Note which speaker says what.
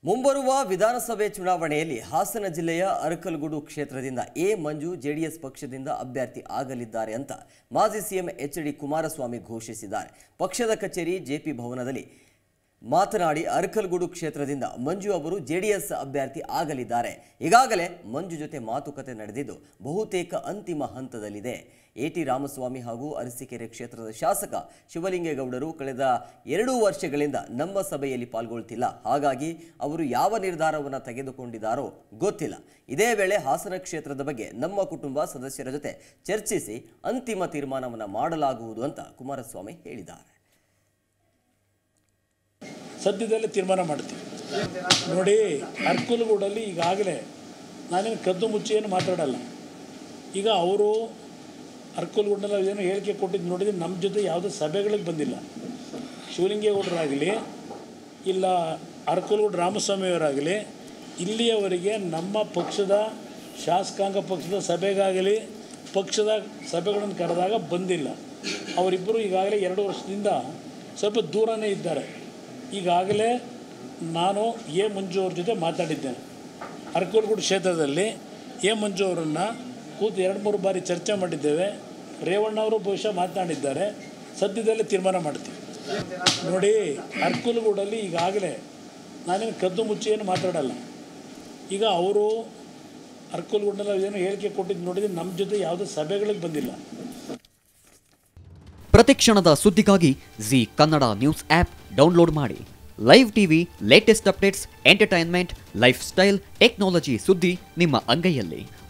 Speaker 1: ಮುಂಬರುವ ವಿಧಾನಸಭೆ ಚುನಾವಣೆಯಲ್ಲಿ ಹಾಸನ ಜಿಲ್ಲೆಯ ಅರಕಲಗೂಡು ಕ್ಷೇತ್ರದಿಂದ ಎ ಮಂಜು ಜೆಡಿಎಸ್ ಪಕ್ಷದಿಂದ ಅಭ್ಯರ್ಥಿ ಆಗಲಿದ್ದಾರೆ ಅಂತ ಮಾಜಿ ಸಿಎಂ ಎಚ್ ಡಿ ಕುಮಾರಸ್ವಾಮಿ ಘೋಷಿಸಿದ್ದಾರೆ ಪಕ್ಷದ ಕಚೇರಿ ಜೆಪಿ ಭವನದಲ್ಲಿ ಮಾತನಾಡಿ ಅರಕಲಗೂಡು ಕ್ಷೇತ್ರದಿಂದ ಮಂಜು ಅವರು ಜೆಡಿಎಸ್ ಅಭ್ಯರ್ಥಿ ಆಗಲಿದ್ದಾರೆ ಈಗಾಗಲೇ ಮಂಜು ಜೊತೆ ಮಾತುಕತೆ ನಡೆದಿದ್ದು ಬಹುತೇಕ ಅಂತಿಮ ಹಂತದಲ್ಲಿದೆ ಎಟಿ ರಾಮಸ್ವಾಮಿ ಹಾಗೂ ಅರಸೀಕೆರೆ ಕ್ಷೇತ್ರದ ಶಾಸಕ ಶಿವಲಿಂಗೇಗೌಡರು ಕಳೆದ ಎರಡೂ ವರ್ಷಗಳಿಂದ ನಮ್ಮ ಸಭೆಯಲ್ಲಿ ಪಾಲ್ಗೊಳ್ತಿಲ್ಲ ಹಾಗಾಗಿ ಅವರು ಯಾವ ನಿರ್ಧಾರವನ್ನು ತೆಗೆದುಕೊಂಡಿದ್ದಾರೋ ಗೊತ್ತಿಲ್ಲ ಇದೇ ವೇಳೆ ಹಾಸನ ಕ್ಷೇತ್ರದ ಬಗ್ಗೆ ನಮ್ಮ ಕುಟುಂಬ ಸದಸ್ಯರ ಜೊತೆ ಚರ್ಚಿಸಿ ಅಂತಿಮ ತೀರ್ಮಾನವನ್ನು ಮಾಡಲಾಗುವುದು ಅಂತ ಕುಮಾರಸ್ವಾಮಿ ಹೇಳಿದ್ದಾರೆ
Speaker 2: ಸದ್ಯದಲ್ಲೇ ತೀರ್ಮಾನ ಮಾಡ್ತೀವಿ ನೋಡಿ ಅರ್ಕುಲಗೂಡಲ್ಲಿ ಈಗಾಗಲೇ ನಾನೇನು ಕದ್ದು ಮುಚ್ಚಿ ಏನು ಮಾತಾಡಲ್ಲ ಈಗ ಅವರು ಅರ್ಕುಲಗೂಡಲ್ಲಿ ಏನು ಹೇಳಿಕೆ ಕೊಟ್ಟಿದ್ದು ನೋಡಿದ್ರೆ ನಮ್ಮ ಜೊತೆ ಯಾವುದೇ ಸಭೆಗಳಿಗೆ ಬಂದಿಲ್ಲ ಶಿವಲಿಂಗೇಗೌಡರಾಗಲಿ ಇಲ್ಲ ಅರ್ಕುಲಗೂಡು ರಾಮಸ್ವಾಮಿಯವರಾಗಲಿ ಇಲ್ಲಿಯವರೆಗೆ ನಮ್ಮ ಪಕ್ಷದ ಶಾಸಕಾಂಗ ಪಕ್ಷದ ಸಭೆಗಾಗಲಿ ಪಕ್ಷದ ಸಭೆಗಳನ್ನು ಕರೆದಾಗ ಬಂದಿಲ್ಲ ಅವರಿಬ್ಬರು ಈಗಾಗಲೇ ಎರಡು ವರ್ಷದಿಂದ ಸ್ವಲ್ಪ ದೂರನೇ ಇದ್ದಾರೆ ಈಗಾಗಲೇ ನಾನು ಎ ಮಂಜು ಅವ್ರ ಜೊತೆ ಮಾತಾಡಿದ್ದೇನೆ ಅರಕಲಗೂಡು ಕ್ಷೇತ್ರದಲ್ಲಿ ಎ ಮಂಜು ಅವರನ್ನು ಕೂತು ಎರಡು ಮೂರು ಬಾರಿ ಚರ್ಚೆ ಮಾಡಿದ್ದೇವೆ ರೇವಣ್ಣ ಅವರು ಬಹುಶಃ ಮಾತನಾಡಿದ್ದಾರೆ ಸದ್ಯದಲ್ಲೇ ತೀರ್ಮಾನ ಮಾಡ್ತೀವಿ ನೋಡಿ ಅರ್ಕಲಗೂಡಲ್ಲಿ ಈಗಾಗಲೇ ನಾನೇನು ಕದ್ದು ಮುಚ್ಚಿ ಏನು ಮಾತಾಡಲ್ಲ ಈಗ ಅವರು ಅರ್ಕಲಗೂಡಲ್ಲಿ ಏನು ಹೇಳಿಕೆ ಕೊಟ್ಟಿದ್ದು ನೋಡಿದ್ರೆ ನಮ್ಮ ಜೊತೆ ಯಾವುದೇ ಸಭೆಗಳಿಗೆ ಬಂದಿಲ್ಲ
Speaker 3: ಪ್ರತಿಕ್ಷಣದ ಸುದ್ದಿಗಾಗಿ Zee Kannada news app download ಮಾಡಿ live TV latest updates entertainment lifestyle technology ಸುದ್ದಿ ನಿಮ್ಮ ಅಂಗೈಯಲ್ಲಿ